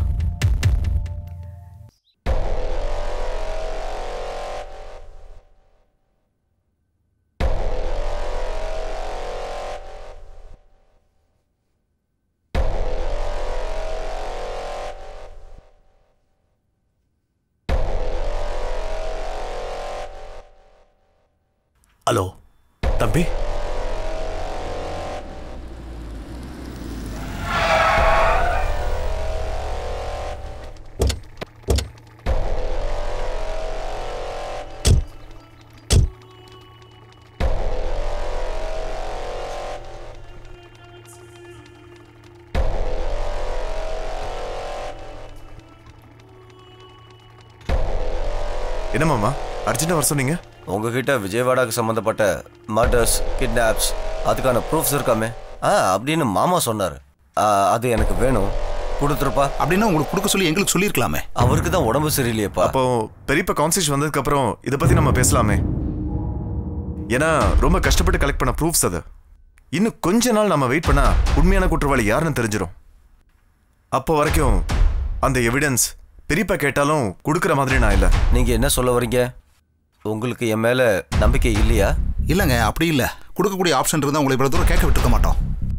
ஹலோ தம்பி என்ன மாமா அர்ஜென்ட்டாக வர சொன்னீங்க உங்ககிட்ட விஜயவாடாக்கு சம்மந்தப்பட்ட மர்டர்ஸ் கிட்னாப்ஸ் அதுக்கான ப்ரூஃப்ஸ் இருக்காமே ஆ அப்படின்னு மாமா சொன்னார் அது எனக்கு வேணும் கொடுத்துருப்பா அப்படின்னா உங்களுக்கு கொடுக்க சொல்லி எங்களுக்கு சொல்லியிருக்கலாமே அவருக்கு தான் உடம்பு சரியில்லையேப்பா அப்போ பெரியப்பா கான்செஷன் வந்ததுக்கு அப்புறம் இதை பத்தி நம்ம பேசலாமே ஏன்னா ரொம்ப கஷ்டப்பட்டு கலெக்ட் பண்ண ப்ரூஃப்ஸ் அது இன்னும் கொஞ்ச நாள் நம்ம வெயிட் பண்ணா உண்மையான குற்றவாளி யாருன்னு தெரிஞ்சிடும் அப்போ வரைக்கும் அந்த எவிடன்ஸ் பெரியப்பா கேட்டாலும் கொடுக்குற மாதிரி நான் இல்லை நீங்க என்ன சொல்ல வரீங்க உங்களுக்கு என் மேல நம்பிக்கை இல்லையா இல்லைங்க அப்படி இல்லை கொடுக்கக்கூடிய ஆப்ஷன் இருந்தால் உங்களை இவ்வளோ தூரம் கேட்க விட்டுருக்க மாட்டோம்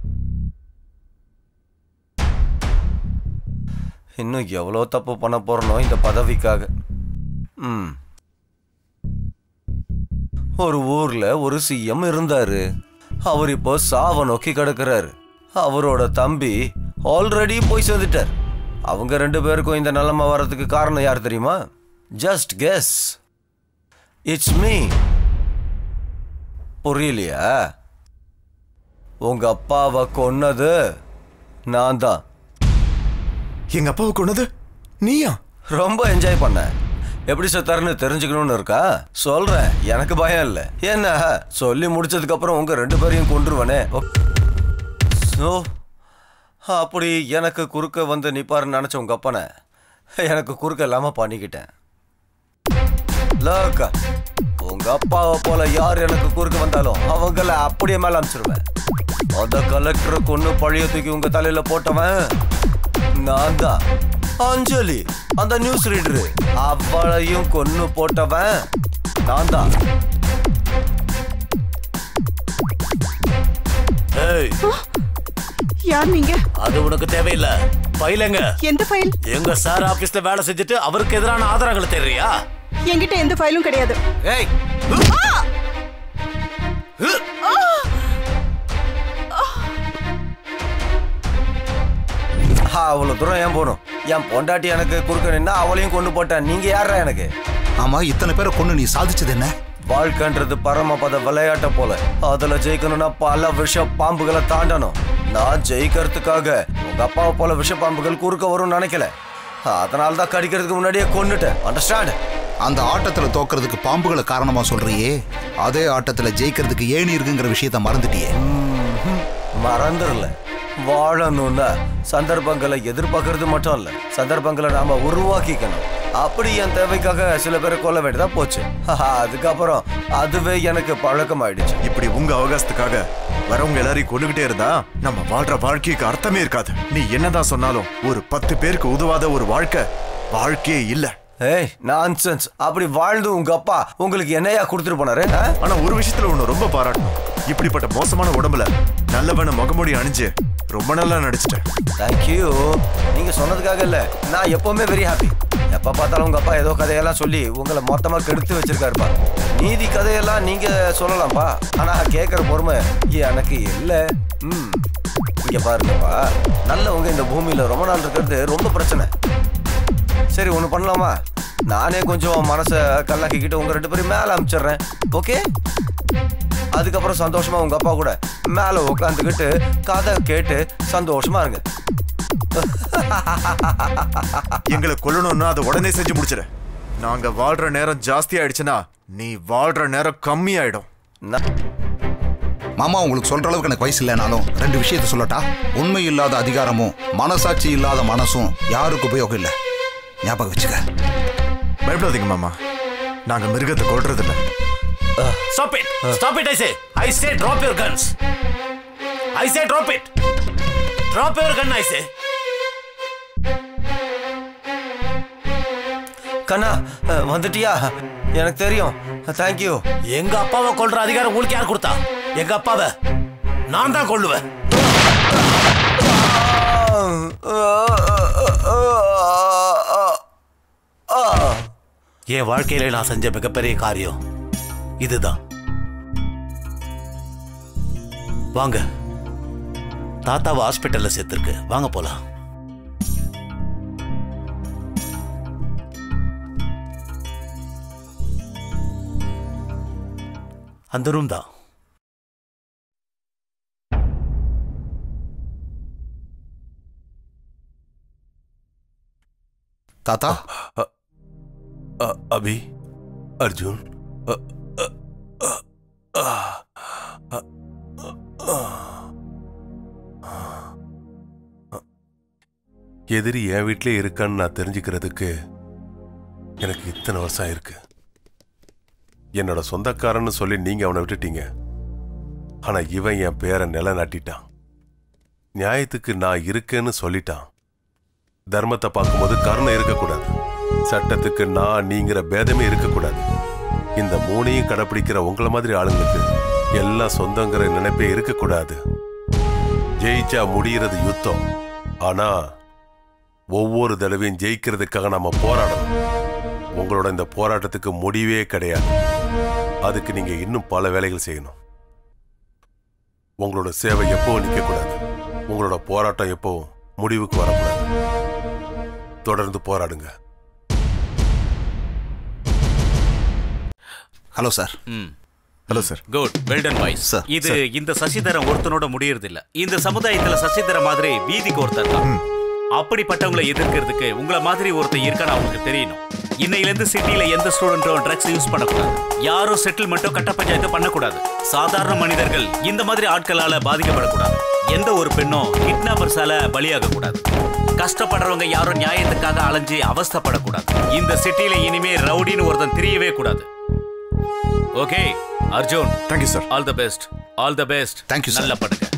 இன்னும் எவ்வளோ தப்பு பண்ண போறனோ இந்த பதவிக்காக ம் ஒரு ஊர்ல ஒரு சிஎம் இருந்தாரு அவர் இப்போ சாவ நோக்கி கிடக்குறாரு அவரோட தம்பி ஆல்ரெடி போய் சேர்ந்துட்டார் அவங்க ரெண்டு பேருக்கும் இந்த நிலைமை வர்றதுக்கு காரணம் யார் தெரியுமா ஜஸ்ட் கெஸ் இட்ஸ் மீ புரியலையா உங்க அப்பாவை கொன்னது நான் தான் எங்க அப்பாவை கொன்னது நீயா ரொம்ப என்ஜாய் பண்ண எப்படி செத்தாருன்னு தெரிஞ்சுக்கணும்னு இருக்கா சொல்றேன் எனக்கு பயம் இல்லை என்ன சொல்லி முடிச்சதுக்கு அப்புறம் உங்க ரெண்டு பேரையும் கொண்டுருவனே ஸோ அப்படி எனக்கு குறுக்க வந்து நிப்பாருன்னு நினைச்ச உங்க அப்பனை எனக்கு குறுக்க இல்லாம பண்ணிக்கிட்டேன் லோக்கா உங்க அப்பாவை போல யார் எனக்கு குறுக்க வந்தாலும் அவங்கள அப்படியே மேல அனுப்பிச்சிருவேன் அந்த கலெக்டரை கொண்டு பழைய தூக்கி உங்க தலையில போட்டவன் நான் தான் அஞ்சலி அந்த நியூஸ் ரீடரு அவளையும் கொன்னு போட்டவன் நான் தான் ஏய் யார் நீங்க அது உனக்கு தேவையில்ல ஃபைலுங்க எந்த ஃபைல் எங்க சார் ஆபீஸ்ல வேலை செஞ்சுட்டு அவருக்கு எதிரான ஆதாரங்களை தெரியா என்கிட்ட எந்த ஃபைலும் கிடையாது ஏய் அவ்வளவு தூரம் ஏன் போகணும் என் பொண்டாட்டி எனக்கு குறுக்க நின்னா அவளையும் கொண்டு போட்டேன் நீங்க யாரா எனக்கு ஆமா இத்தனை பேரை கொண்டு நீ சாதிச்சது என்ன வாழ்க்கைன்றது பரமபத விளையாட்ட போல அதுல ஜெயிக்கணும்னா பல விஷ பாம்புகளை தாண்டணும் நான் ஜெயிக்கிறதுக்காக உங்க அப்பாவை போல விஷ பாம்புகள் குறுக்க வரும்னு நினைக்கல அதனால தான் கடிக்கிறதுக்கு முன்னாடியே கொன்னுட்டேன் அண்டர்ஸ்டாண்ட் அந்த ஆட்டத்துல தோக்கிறதுக்கு பாம்புகளை காரணமா சொல்றியே அதே ஆட்டத்துல ஜெயிக்கிறதுக்கு ஏணி இருக்குங்கிற விஷயத்த மறந்துட்டியே மறந்துடல வாழணும்னா சந்தர்ப்பங்களை எதிர்பார்க்கறது மட்டும் இல்ல சந்தர்ப்பங்களை நாம உருவாக்கிக்கணும் அப்படி என் தேவைக்காக சில பேரை கொல்ல வேண்டியதா போச்சு அதுக்கப்புறம் அதுவே எனக்கு பழக்கம் ஆயிடுச்சு இப்படி உங்க அவகாசத்துக்காக வரவங்க எல்லாரையும் கொண்டுகிட்டே இருந்தா நம்ம வாழ்ற வாழ்க்கைக்கு அர்த்தமே இருக்காது நீ என்னதான் சொன்னாலும் ஒரு பத்து பேருக்கு உதவாத ஒரு வாழ்க்கை வாழ்க்கையே இல்ல ஏய் நான்சென்ஸ் அப்படி வாழ்ந்து உங்க அப்பா உங்களுக்கு என்னையா கொடுத்துட்டு போனாரு ஆ? ஆனா ஒரு விஷயத்துல ஒண்ணு ரொம்ப பாராட்டணும் இப்படிப்பட்ட மோசமான உடம்புல நல்லவன முகமூடி அணிஞ்சு ரொம்ப நல்லா நடிச்சிட்டேன் தேங்க்யூ நீங்க சொன்னதுக்காக இல்ல நான் எப்பவுமே வெரி ஹாப்பி எப்ப பார்த்தாலும் உங்க அப்பா ஏதோ கதையெல்லாம் சொல்லி உங்களை மொத்தமா கெடுத்து வச்சிருக்காருப்பா நீதி கதையெல்லாம் நீங்க சொல்லலாம்ப்பா ஆனா கேட்கற பொறுமை எனக்கு இல்ல ம் இங்க பாருங்கப்பா நல்லவங்க இந்த பூமியில ரொம்ப நாள் இருக்கிறது ரொம்ப பிரச்சனை சரி ஒன்று பண்ணலாமா நானே கொஞ்சம் மனசை கல்லாக்கிக்கிட்டு உங்க ரெண்டு பேரும் மேலே அனுப்பிச்சிடுறேன் ஓகே அதுக்கப்புறம் சந்தோஷமா உங்க அப்பா கூட மேலே உட்காந்துக்கிட்டு கதை கேட்டு சந்தோஷமா இருங்க எங்களை கொல்லணும்னா அதை உடனே செஞ்சு முடிச்சிடு நாங்க வாழ்ற நேரம் ஜாஸ்தி ஆயிடுச்சுன்னா நீ வாழ்ற நேரம் கம்மி ஆயிடும் மாமா உங்களுக்கு சொல்ற அளவுக்கு எனக்கு வயசு இல்லைனாலும் ரெண்டு விஷயத்த சொல்லட்டா உண்மை இல்லாத அதிகாரமும் மனசாட்சி இல்லாத மனசும் யாருக்கு உபயோகம் இல்லை ஞாபகம் வச்சுக்க பயப்படாதீங்க மாமா நாங்க மிருகத்தை கொல்றது இல்ல Stop it! Stop it, I say! I say drop your guns! I say drop it! Drop your gun, I say! கண்ணா அஹ், வந்துட்டியா எனக்கு தெரியும் தேங்க்யூ எங்க அப்பாவை கொல்ற அதிகாரம் உங்களுக்கு யார் கொடுத்தா எங்க அப்பாவை நான் தான் கொல்லுவேன் என் வாழ்க்கையில நான் செஞ்ச மிகப்பெரிய காரியம் இதுதான் வாங்க தாத்தாவை ஹாஸ்பிட்டல்ல சேர்த்திருக்கு வாங்க போலாம் அந்த ரூம் தான் தாத்தா அ- அபி அர்ஜுன் அ- அ- அ- அ- அ- அ- எதிரி என் வீட்டிலே இருக்கான்னு நான் தெரிஞ்சுக்கிறதுக்கு எனக்கு இத்தனை வருஷம் ஆயிருக்கு என்னோட சொந்தக்காரன்னு சொல்லி நீங்க அவனை விட்டுட்டீங்க ஆனா இவன் என் பேரை நிலநாட்டிட்டான் நியாயத்துக்கு நான் இருக்கேன்னு சொல்லிட்டான் தர்மத்தை பார்க்கும்போது கருணை இருக்கக்கூடாது சட்டத்துக்கு நான் நீங்கிற பேதமே இருக்கக்கூடாது இந்த மூணையும் கடைப்பிடிக்கிற உங்களை மாதிரி ஆளுங்களுக்கு எல்லாம் சொந்தங்கிற நினைப்பே இருக்கக்கூடாது ஜெயிச்சா முடிகிறது யுத்தம் ஆனா ஒவ்வொரு தடவையும் ஜெயிக்கிறதுக்காக நம்ம போராடணும் உங்களோட இந்த போராட்டத்துக்கு முடிவே கிடையாது அதுக்கு நீங்க இன்னும் பல வேலைகள் செய்யணும் உங்களோட சேவை எப்பவும் நிற்கக்கூடாது உங்களோட போராட்டம் எப்பவும் முடிவுக்கு வரக்கூடாது தொடர்ந்து போராடுங்க hello sir hello sir good well done boys Sir, இது sir. இந்த சசிதரன் ஒருத்தனோட முடியறது இல்ல இந்த சமுதாயத்துல சசிதரன் மாதிரி வீதிக்கு ஒருத்தர் தான் அப்படிப்பட்டவங்களை எதிர்க்கிறதுக்கு உங்கள மாதிரி ஒருத்தர் இருக்கான்னு அவங்களுக்கு தெரியணும் இன்னையில இருந்து சிட்டில எந்த ஸ்டூடெண்ட்டும் ட்ரக்ஸ் யூஸ் பண்ணக்கூடாது யாரும் செட்டில்மெண்ட்டோ கட்ட பஞ்சாயத்து பண்ணக்கூடாது சாதாரண மனிதர்கள் இந்த மாதிரி ஆட்களால பாதிக்கப்படக்கூடாது எந்த ஒரு பெண்ணும் கிட்னாப்பர்ஸால பலியாக கூடாது கஷ்டப்படுறவங்க யாரும் நியாயத்துக்காக அலைஞ்சு அவஸ்தைப்படக்கூடாது இந்த சிட்டில இனிமே ரவுடின்னு ஒருத்தன் தெரியவே கூடாது okay Arjun thank you sir all the best all the best Thank you, sir. நல்லா பண்ணுங்க